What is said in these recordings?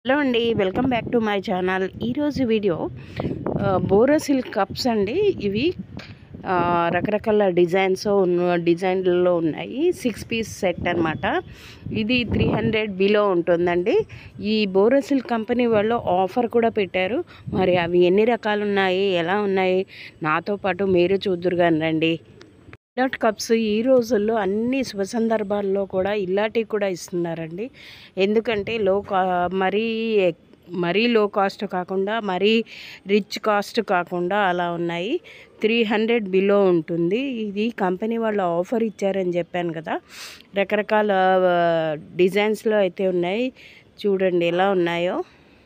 hello అండి welcome back to my channel ఈరోజు video Borosil cups అండి ఇవి ఆ, రకరకాల డిజైన్స్ ఉన్న డిజైన్లలో ఉన్నాయి సిక్స్ పీస్ సెట్ అన్నమాట ఇది త్రీ హండ్రెడ్ బిలో ఉంటుందండి ఈ బోరోసిల్ కంపెనీ వాళ్ళు ఆఫర్ కూడా పెట్టారు మరి అవి ఎన్ని రకాలు ఉన్నాయి ఎలా ఉన్నాయి నాతో పాటు మీరు చూద్దురు కానీ రండి ఇలాంటి కప్స్ ఈ రోజుల్లో అన్ని శుభ సందర్భాల్లో కూడా ఇలాంటివి కూడా ఇస్తున్నారండి ఎందుకంటే లో కా మరీ ఎక్- మరీ లో కాస్ట్ కాకుండా మరీ రిచ్ కాస్ట్ కాకుండా అలా ఉన్నాయి త్రీ హండ్రెడ్ బిలో ఉంటుంది ఇది కంపెనీ వాళ్ళు ఆఫర్ ఇచ్చారని చెప్పాను కదా రకరకాల ఆ, డిజైన్స్లో అయితే ఉన్నాయి చూడండి ఎలా ఉన్నాయో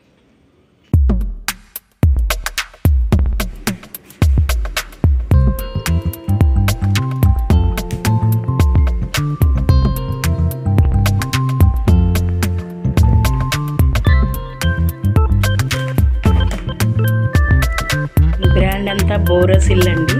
ఈ బ్రాండ్ అంతా బోరోసిల్ అండి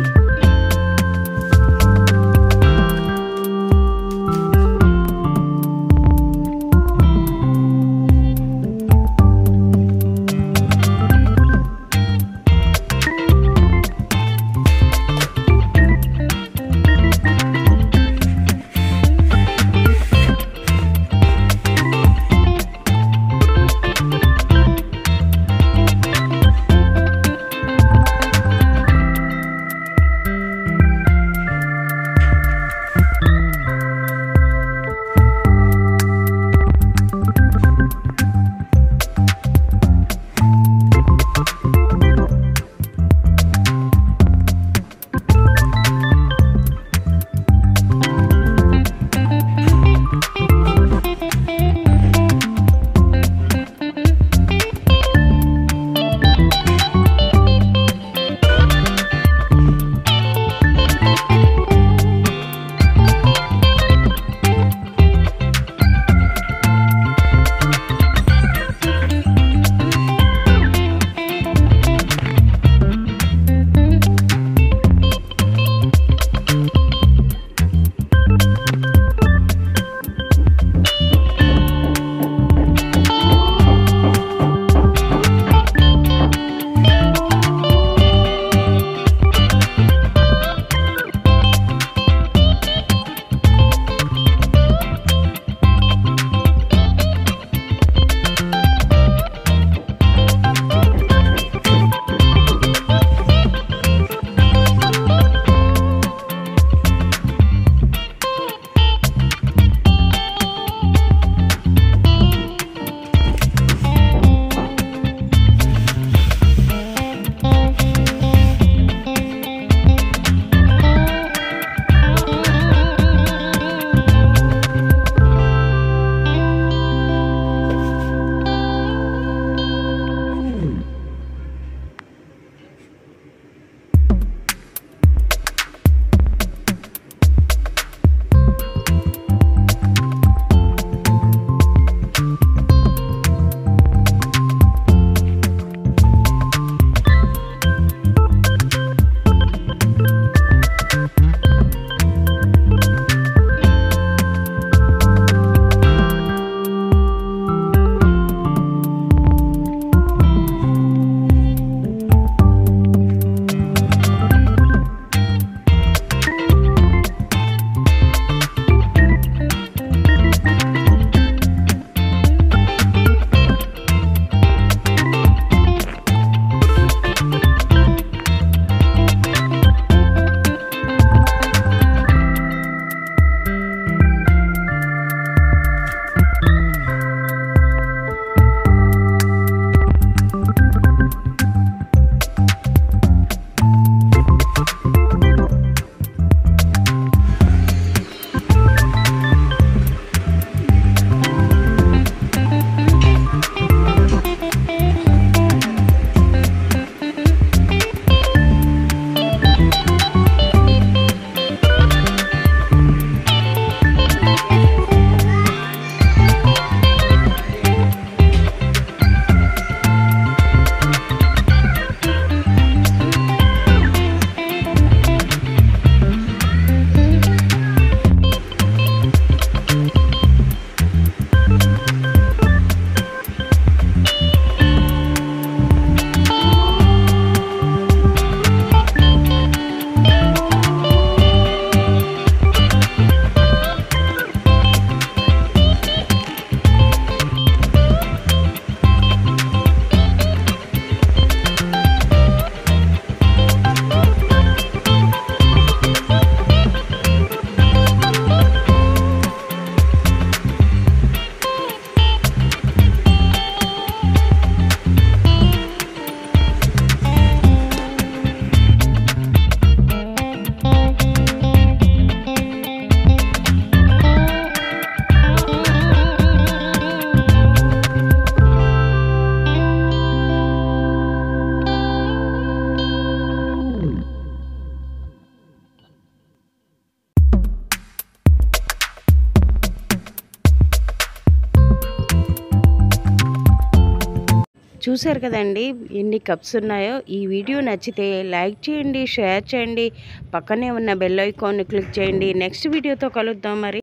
చూసారు కదండి ఎన్ని కప్స్ ఉన్నాయో ఈ వీడియో నచ్చితే లైక్ చేయండి షేర్ చేయండి పక్కనే ఉన్న బెల్ ఐకాన్ని క్లిక్ చేయండి నెక్స్ట్ వీడియోతో కలుద్దాం మరి